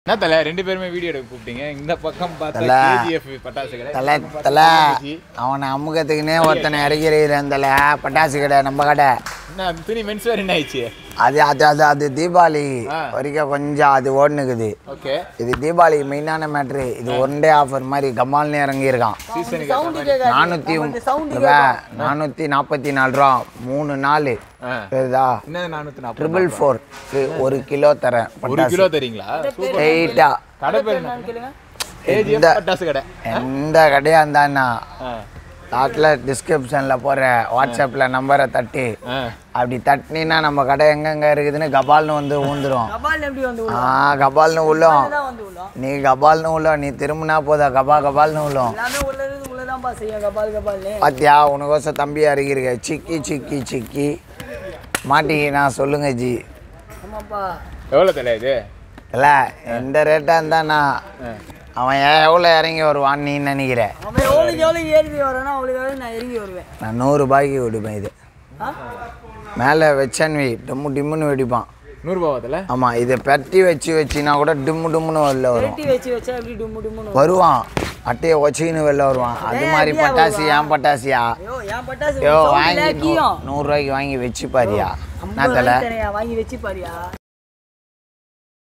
என்ன தல ரெண்டு பேருமே வீடியோ எடுக்க கூப்பிட்டீங்க இந்த பக்கம் பார்த்தா தல. கேஜிஎஃப் பட்டாசு கடை தலை இந்த பக்கம் தலை பார்த்தா KG. அவனை அமுகத்துக்குன்னே ஒருத்தனை இறக்கிறேன் தலை பட்டாசு கடை நம்ம கடை என்ன அந்த துணி மென்ஸ் வேர் என்ன ஆயிடுச்சு அது அது அது அது தீபாவளி ஆ. வரைக்கும் கொஞ்சம் அது ஓடுனுக்குது ஓகே இது தீபாவளி மெயினான மேட்ரு இது ஒன் டே ஆஃபர் மாதிரி கமால்னு இறங்கியிருக்கான் சீசனுக்கு ஏத்த மாதிரி. நானூற்றி நானூற்றி நாற்பத்தி நாலு ரூபா மூணு நாலு ஆ. சரிதா என்ன நானூத்தி நாற்பது ட்ரிபிள் ஃபோர் ஒரு கிலோ தரேன் ஒரு பட்டாசு கிலோ தரீங்களா சூப்பர் ஸ்ட்ரெயிட்டா கடை பேர் என்ன கேஜிஎஃப் இந்த- பட்டாசு கடை எந்த கடையாக இருந்தாண்ணா ஆ. லாட்டில் டிஸ்கிரிப்ஷனில் போடுற வாட்ஸ்அப்பில் நம்பரை தட்டி ஆ. அப்படி தட்டினீன்னா நம்ம கடை எங்கெங்க இருக்குதுன்னு கபால்னு வந்து ஊந்துரும் கபால் எப்படி வந்து ஆ கபால்னு உள்ளோம் தான் வந்து விடும் நீ கபால்னு உள்ளோம் நீ திரும்பினா போதா கபா கபால்னு உள்ளோம் எல்லாமே உள்ள இருந்து உள்ளதான்ப்பா செய்யும் கபால் கபால்னு பாத்தியா உனக்கோசம் தம்பி அறிகிறீங்க சிக்கி சிக்கி சிக்கி மாட்டிக்கினா சொல்லுங்க ஜி ஆமாப்பா எவ்வளோ தலை இது இல்லை எந்த ரேட்டாக இருந்தாண்ணா அவன் எவ்வளோ இறங்கி வருவான்னு நீ நினைக்கிற அவன் எவ்வளோக்கு எவ்வளோ ஏறி வரானோ அவ்வளோக்கு நான் இறங்கி வருவேன் நான் நூறுரூபாய்க்கு விடுப்பேன் இது ஆ மேலே வச்சன் வை டிம்மு டிம்முன்னு வெடிப்பான் நூறுபாவா தலை ஆமாம் இதை பெட்டி வச்சு வச்சினா கூட டிம்மு டிம்முன்னு வெளில வரும் வெட்டி வச்சு வச்சா எப்படி டும்மு டும்முன்னு வருவான் அட்டையை வச்சுக்கின்னு வெளில வருவான் அது மாதிரி பட்டாசு ஏன் பட்டாசியா ஐயோ என் பட்டாசு யோ sound வாங்கி லேக்கியும் நூறுரூவாய்க்கு வாங்கி வச்சு பாரியா ஐம்பது நான் தலை ரூபாய்க்கு தரேன், வாங்கி வச்சு பாரியா